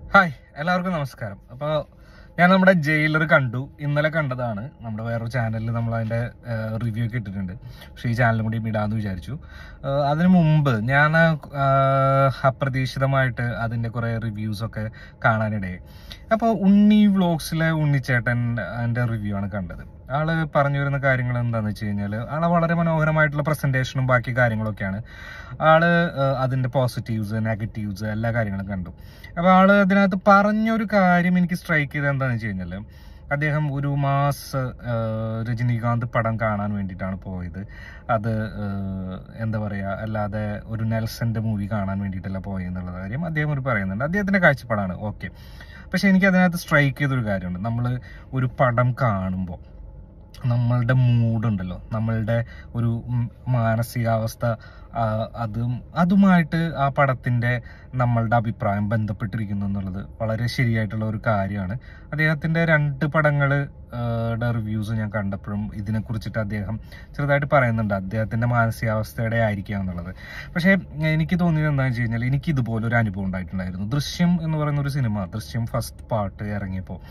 hi എല്ലാവർക്കും നമസ്കാരം അപ്പോൾ ഞാൻ നമ്മുടെ ജയിലർ കണ്ടു ഇന്നലെ കണ്ടതാണ് നമ്മുടെ വേറൊരു ചാനലിൽ നമ്മൾ അതിൻ്റെ റിവ്യൂ ഒക്കെ ഇട്ടിട്ടുണ്ട് പക്ഷേ ഈ ചാനലും കൂടി ഇടാമെന്ന് വിചാരിച്ചു ഏഹ് അതിനു മുമ്പ് ഞാൻ ഏഹ് അപ്രതീക്ഷിതമായിട്ട് അതിൻ്റെ കുറേ റിവ്യൂസ് ഒക്കെ കാണാനിടയായി അപ്പോൾ ഉണ്ണി വ്ളോഗ്സിലെ ഉണ്ണിച്ചേട്ടൻ എൻ്റെ റിവ്യൂ ആണ് കണ്ടത് ആള് പറഞ്ഞു വരുന്ന കാര്യങ്ങൾ എന്താണെന്ന് വെച്ച് കഴിഞ്ഞാൽ ആളെ വളരെ മനോഹരമായിട്ടുള്ള പ്രസന്റേഷനും ബാക്കി കാര്യങ്ങളൊക്കെയാണ് ആള് ഏഹ് അതിന്റെ പോസിറ്റീവ്സ് നെഗറ്റീവ്സ് എല്ലാ കാര്യങ്ങളും കണ്ടു അപ്പൊ ആള് അതിനകത്ത് പറഞ്ഞൊരു കാര്യം എനിക്ക് സ്ട്രൈക്ക് ചെയ്തത് എന്താണെന്ന് വെച്ച് കഴിഞ്ഞാൽ അദ്ദേഹം ഒരു മാസ് ഏഹ് രജനീകാന്ത് പടം കാണാൻ വേണ്ടിയിട്ടാണ് പോയത് അത് ഏഹ് എന്താ പറയുക അല്ലാതെ ഒരു നെൽസന്റെ മൂവി കാണാൻ വേണ്ടിയിട്ടല്ല പോയെന്നുള്ള കാര്യം അദ്ദേഹം ഒരു പറയുന്നുണ്ട് അദ്ദേഹത്തിന്റെ കാഴ്ചപ്പാടാണ് ഓക്കെ പക്ഷെ എനിക്ക് അതിനകത്ത് സ്ട്രൈക്ക് ചെയ്തൊരു കാര്യമുണ്ട് നമ്മൾ ഒരു പടം കാണുമ്പോൾ നമ്മളുടെ മൂഡുണ്ടല്ലോ നമ്മളുടെ ഒരു ഉം മാനസികാവസ്ഥ ആ, അതും അതുമായിട്ട് ആ പടത്തിന്റെ നമ്മളുടെ അഭിപ്രായം ബന്ധപ്പെട്ടിരിക്കുന്നു എന്നുള്ളത് വളരെ ശരിയായിട്ടുള്ള ഒരു കാര്യമാണ് അദ്ദേഹത്തിന്റെ രണ്ട് പടങ്ങൾ റിവ്യൂസ് ഞാൻ കണ്ടപ്പോഴും ഇതിനെ കുറിച്ചിട്ട് അദ്ദേഹം ചെറുതായിട്ട് പറയുന്നുണ്ട് അദ്ദേഹത്തിന്റെ മാനസികാവസ്ഥയുടെ ആയിരിക്കാം എന്നുള്ളത് പക്ഷേ എനിക്ക് തോന്നിയത് എന്താണെന്ന് വെച്ച് കഴിഞ്ഞാൽ എനിക്ക് ഇതുപോലെ ഒരു അനുഭവം ഉണ്ടായിട്ടുണ്ടായിരുന്നു ദൃശ്യം എന്ന് പറയുന്ന ഒരു സിനിമ ദൃശ്യം ഫസ്റ്റ് പാർട്ട് ഇറങ്ങിയപ്പോൾ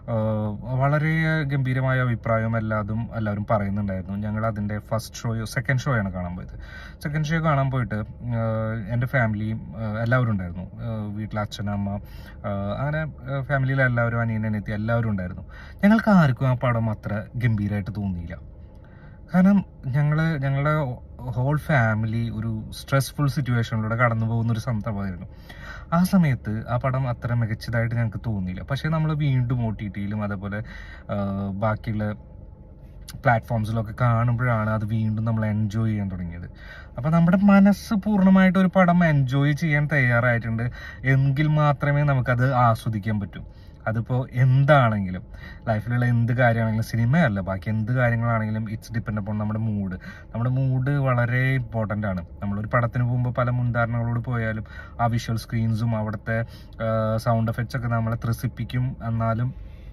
ആഹ് വളരെ ഗംഭീരമായ അഭിപ്രായം എല്ലാതും എല്ലാവരും പറയുന്നുണ്ടായിരുന്നു ഞങ്ങൾ അതിൻ്റെ ഫസ്റ്റ് ഷോയോ സെക്കൻഡ് ഷോയാണ് കാണാൻ പോയത് സെക്കൻഡ് ഷോ കാണാൻ പോയിട്ട് ആഹ് എൻ്റെ ഫാമിലിയും ആഹ് എല്ലാവരും ഉണ്ടായിരുന്നു ആഹ് വീട്ടിലെ അച്ഛൻ അമ്മ ആഹ് അങ്ങനെ ഫാമിലിയിലെ എല്ലാവരും അനിയൻ അനിയത്തി എല്ലാവരും ഉണ്ടായിരുന്നു ഞങ്ങൾക്ക് ആർക്കും ആ പടം അത്ര ഗംഭീരമായിട്ട് തോന്നിയില്ല കാരണം ഞങ്ങൾ ഞങ്ങളുടെ ഹോൾ ഫാമിലി ഒരു സ്ട്രെസ്ഫുൾ സിറ്റുവേഷനിലൂടെ കടന്നു പോകുന്ന ഒരു സന്ദർഭമായിരുന്നു ആ സമയത്ത് ആ പടം അത്ര മികച്ചതായിട്ട് ഞങ്ങൾക്ക് തോന്നിയില്ല പക്ഷേ നമ്മൾ വീണ്ടും ഒ ടി ടിയിലും അതേപോലെ ആ, ബാക്കിയുള്ള പ്ലാറ്റ്ഫോംസിലൊക്കെ കാണുമ്പോഴാണ് അത് വീണ്ടും നമ്മൾ എൻജോയ് ചെയ്യാൻ തുടങ്ങിയത് അപ്പോൾ നമ്മുടെ മനസ്സ് പൂർണ്ണമായിട്ട് ഒരു പടം എൻജോയ് ചെയ്യാൻ തയ്യാറായിട്ടുണ്ട് എങ്കിൽ മാത്രമേ നമുക്കത് ആസ്വദിക്കാൻ പറ്റൂ അതിപ്പോൾ എന്താണെങ്കിലും ലൈഫിലുള്ള എന്ത് കാര്യമാണെങ്കിലും സിനിമയല്ല ബാക്കി എന്ത് കാര്യങ്ങളാണെങ്കിലും ഇറ്റ്സ് ഡിപ്പെൻഡ് അപ്പോൾ നമ്മുടെ മൂഡ് നമ്മുടെ മൂഡ് വളരെ ഇമ്പോർട്ടൻ്റ് ആണ് നമ്മളൊരു പടത്തിന് പോകുമ്പോൾ പല മുൻധാരണകളോട് പോയാലും ആ വിഷ്വൽ സ്ക്രീൻസും അവിടുത്തെ സൗണ്ട് എഫക്ട്സ് ഒക്കെ നമ്മളെ ത്രസിപ്പിക്കും എന്നാലും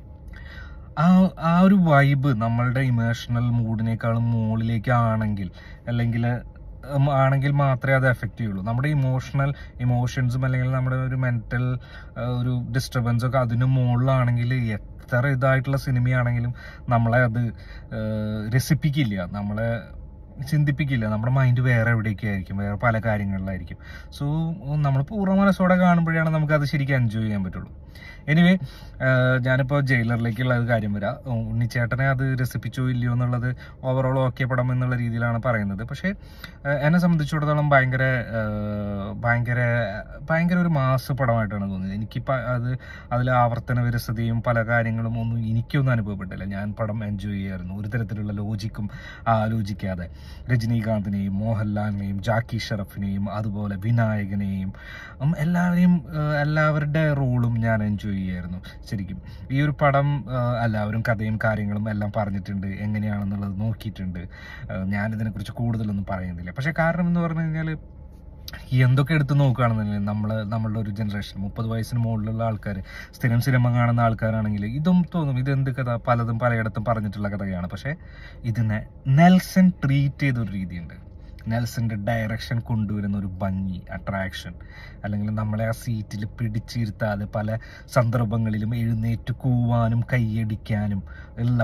ആ ആ ഒരു വൈബ് നമ്മളുടെ ഇമോഷണൽ മൂഡിനേക്കാളും മുകളിലേക്കാണെങ്കിൽ അല്ലെങ്കിൽ ഉം, ആണെങ്കിൽ മാത്രമേ അത് എഫക്റ്റ് ചെയ്യുള്ളൂ നമ്മുടെ ഇമോഷണൽ ഇമോഷൻസും അല്ലെങ്കിൽ നമ്മുടെ ഒരു മെന്റൽ ഒരു ഡിസ്റ്റർബൻസ് ഒക്കെ അതിന് മുകളിലാണെങ്കിൽ എത്ര ഇതായിട്ടുള്ള സിനിമയാണെങ്കിലും നമ്മളെ അത് ഏഹ്, രസിപ്പിക്കില്ല നമ്മളെ ചിന്തിപ്പിക്കില്ല നമ്മുടെ മൈൻഡ് വേറെ എവിടേക്ക് ആയിരിക്കും വേറെ പല കാര്യങ്ങളിലായിരിക്കും സോ നമ്മൾ പൂർണ്ണ മനസ്സോടെ കാണുമ്പോഴാണ് നമുക്ക് അത് ശരിക്കും എൻജോയ് ചെയ്യാൻ പറ്റുള്ളൂ എനിവേ ഞാനിപ്പോൾ ജയിലറിലേക്കുള്ള ഒരു കാര്യം വരാം ഉം, ഉണ്ണിച്ചേട്ടനെ അത് രസിപ്പിച്ചോ ഇല്ലയോ എന്നുള്ളത് ഓവറോൾ ഓക്കെ പടം എന്നുള്ള രീതിയിലാണ് പറയുന്നത് പക്ഷേ ഏഹ്, എന്നെ സംബന്ധിച്ചിടത്തോളം ഭയങ്കര ഏഹ്, ഭയങ്കര ഭയങ്കര ഒരു മാസ് പടമായിട്ടാണ് തോന്നിയത് എനിക്കിപ്പോൾ അത് അതിൽ ആവർത്തന വിരസതയും പല കാര്യങ്ങളും ഒന്നും എനിക്കൊന്നും അനുഭവപ്പെട്ടില്ല ഞാൻ പടം എൻജോയ് ചെയ്യായിരുന്നു ഒരു തരത്തിലുള്ള ലോജിക്കും ആലോചിക്കാതെ രജനീകാന്തിനെയും മോഹൻലാലിനെയും ജാക്കി ഷറഫിനെയും അതുപോലെ വിനായകനെയും ഉം, എല്ലാവരെയും ഏഹ്, എല്ലാവരുടെ റോളും ഞാൻ എൻജോയ് ചെയ്യായിരുന്നു ശരിക്കും ഈ ഒരു പടം ഏഹ്, എല്ലാവരും കഥയും കാര്യങ്ങളും എല്ലാം പറഞ്ഞിട്ടുണ്ട് എങ്ങനെയാണെന്നുള്ളത് നോക്കിയിട്ടുണ്ട് ഏഹ്, ഞാനിതിനെക്കുറിച്ച് കൂടുതലൊന്നും പറയുന്നില്ല പക്ഷെ കാരണം എന്ന് പറഞ്ഞു കഴിഞ്ഞാൽ എന്തൊക്കെ എടുത്ത് നോക്കുകയാണെന്നുണ്ടെങ്കിൽ നമ്മൾ നമ്മളുടെ ഒരു ജനറേഷൻ മുപ്പത് വയസ്സിന് മുകളിലുള്ള ആൾക്കാർ സ്ഥിരം സിനിമ കാണുന്ന ആൾക്കാരാണെങ്കിൽ ഇതും തോന്നും ഇത് എന്ത് കഥ പലതും പലയിടത്തും പറഞ്ഞിട്ടുള്ള കഥയാണ് പക്ഷേ ഇതിനെ നെൽസൺ ട്രീറ്റ് ചെയ്തൊരു രീതിയുണ്ട് നെൽസന്റെ ഡയറക്ഷൻ കൊണ്ടുവരുന്ന ഒരു ഭംഗി അട്രാക്ഷൻ അല്ലെങ്കിൽ നമ്മളെ ആ സീറ്റിൽ പിടിച്ചിരുത്താതെ പല സന്ദർഭങ്ങളിലും എഴുന്നേറ്റ് കൂവാനും കൈയടിക്കാനും ഉള്ള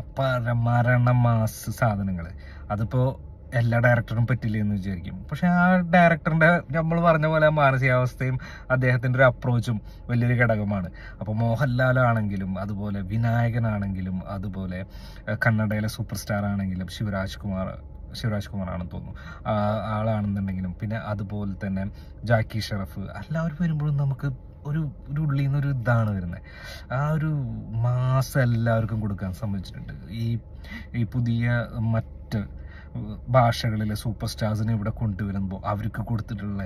പരമരണമാസ് സാധനങ്ങൾ അതിപ്പോൾ എല്ലാ ഡയറക്ടറും പറ്റില്ല എന്ന് വിചാരിക്കും പക്ഷെ ആ ഡയറക്ടറിന്റെ നമ്മൾ പറഞ്ഞ പോലെ ആ മാനസികാവസ്ഥയും അദ്ദേഹത്തിന്റെ ഒരു അപ്രോച്ചും വലിയൊരു ഘടകമാണ് അപ്പോൾ മോഹൻലാലാണെങ്കിലും അതുപോലെ വിനായകനാണെങ്കിലും അതുപോലെ ഏഹ്, കന്നഡയിലെ സൂപ്പർ സ്റ്റാർ ആണെങ്കിലും ശിവരാജ് കുമാർ ശിവരാജ് കുമാർ ആണെന്ന് തോന്നുന്നു ആ ആളാണെന്നുണ്ടെങ്കിലും പിന്നെ അതുപോലെ തന്നെ ജാക്കി ഷറഫ് എല്ലാവരും വരുമ്പോഴും നമുക്ക് ഒരു ഒരു ഉള്ളിൽ നിന്നൊരു ഇതാണ് വരുന്നത് ആ ഒരു മാസം എല്ലാവർക്കും കൊടുക്കാൻ സംബന്ധിച്ചിട്ടുണ്ട് ഈ ഈ പുതിയ മറ്റ് ഭാഷകളിലെ സൂപ്പർ സ്റ്റാർസിനെ ഇവിടെ കൊണ്ടുവരുമ്പോൾ അവർക്ക് കൊടുത്തിട്ടുള്ള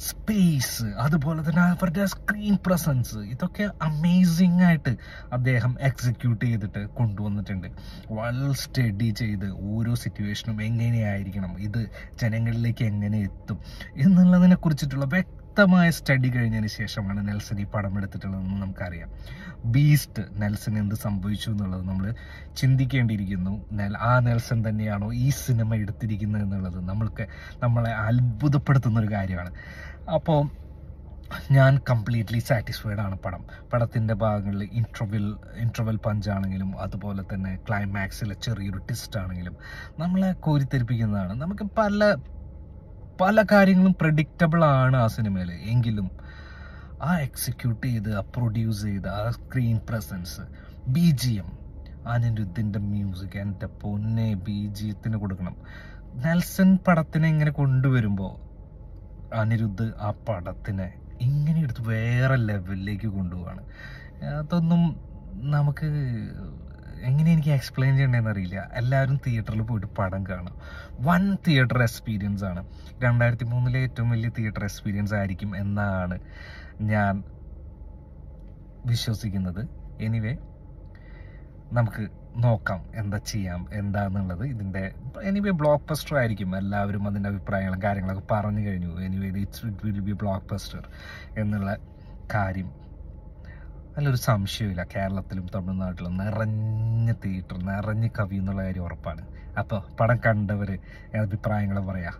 സ്പേസ് അതുപോലെ തന്നെ അവരുടെ സ്ക്രീൻ പ്രസൻസ് ഇതൊക്കെ അമേസിംഗ് ആയിട്ട് അദ്ദേഹം എക്സിക്യൂട്ട് ചെയ്തിട്ട് കൊണ്ടുവന്നിട്ടുണ്ട് വളരെ സ്റ്റഡി ചെയ്ത് ഓരോ സിറ്റുവേഷനും എങ്ങനെയായിരിക്കണം ഇത് ജനങ്ങളിലേക്ക് എങ്ങനെ എത്തും എന്നുള്ളതിനെ കുറിച്ചിട്ടുള്ള വ്യക്തമായ സ്റ്റഡി കഴിഞ്ഞതിന് ശേഷമാണ് നെൽസൺ ഈ പടം എടുത്തിട്ടുള്ളതെന്ന് നമുക്കറിയാം ബീസ്റ്റ് നെൽസൺ എന്ത് സംഭവിച്ചു എന്നുള്ളത് നമ്മൾ ചിന്തിക്കേണ്ടിയിരിക്കുന്നു നെൽ- ആ നെൽസൺ തന്നെയാണോ ഈ സിനിമ എടുത്തിരിക്കുന്നത് എന്നുള്ളത് നമ്മൾക്ക് നമ്മളെ അത്ഭുതപ്പെടുത്തുന്ന ഒരു കാര്യമാണ് അപ്പോൾ ഞാൻ കംപ്ലീറ്റ്ലി സാറ്റിസ്ഫൈഡ് ആണ് പടം പടത്തിൻ്റെ ഭാഗങ്ങളിൽ ഇൻട്രവൽ ഇൻട്രവൽ പഞ്ചാണെങ്കിലും അതുപോലെ തന്നെ ക്ലൈമാക്സിലെ ചെറിയൊരു ട്വിസ്റ്റ് ആണെങ്കിലും നമ്മളെ കോരിത്തെരിപ്പിക്കുന്നതാണ് നമുക്ക് പല പല കാര്യങ്ങളും പ്രഡിക്റ്റബിൾ ആണ് ആ സിനിമയിൽ എങ്കിലും ആ എക്സിക്യൂട്ട് ചെയ്ത് ആ പ്രൊഡ്യൂസ് ചെയ്ത് ആ screen presence B G M അനിരുദ്ധിൻ്റെ മ്യൂസിക് എൻ്റെ പൊന്നെ ബി ജി എത്തിന് കൊടുക്കണം നെൽസൺ പടത്തിനെ ഇങ്ങനെ കൊണ്ടുവരുമ്പോൾ അനിരുദ്ധ് ആ പടത്തിനെ ഇങ്ങനെ എടുത്ത് വേറെ ലെവലിലേക്ക് കൊണ്ടുപോവാണ് അതൊന്നും നമുക്ക് എങ്ങനെ എനിക്ക് എക്സ്പ്ലെയിൻ ചെയ്യണമെന്ന് അറിയില്ല എല്ലാവരും തിയേറ്ററിൽ പോയിട്ട് പടം കാണും വൺ തിയേറ്റർ എക്സ്പീരിയൻസ് ആണ് രണ്ടായിരത്തി മൂന്നിലെ ഏറ്റവും വലിയ തിയേറ്റർ എക്സ്പീരിയൻസ് ആയിരിക്കും എന്നാണ് ഞാൻ വിശ്വസിക്കുന്നത് എനിവേ നമുക്ക് നോക്കാം എന്താ ചെയ്യാം എന്താന്നുള്ളത് ഇതിൻ്റെ എനിവേ ബ്ലോക്ക് ബസ്റ്റർ ആയിരിക്കും എല്ലാവരും അതിൻ്റെ അഭിപ്രായങ്ങളും കാര്യങ്ങളൊക്കെ പറഞ്ഞു കഴിഞ്ഞു anyway it's it will be blockbuster എന്നുള്ള കാര്യം നല്ലൊരു സംശയമില്ല കേരളത്തിലും തമിഴ്നാട്ടിലും നിറഞ്ഞ തിയേറ്റർ നിറഞ്ഞ കവി എന്നുള്ള കാര്യം ഉറപ്പാണ് അപ്പോൾ പടം കണ്ടവർ അഭിപ്രായങ്ങൾ പറയാം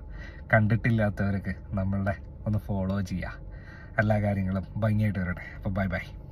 കണ്ടിട്ടില്ലാത്തവരൊക്കെ നമ്മളുടെ ഒന്ന് ഫോളോ ചെയ്യുക എല്ലാ കാര്യങ്ങളും ഭംഗിയായിട്ട് വരട്ടെ അപ്പോൾ ബൈ ബൈ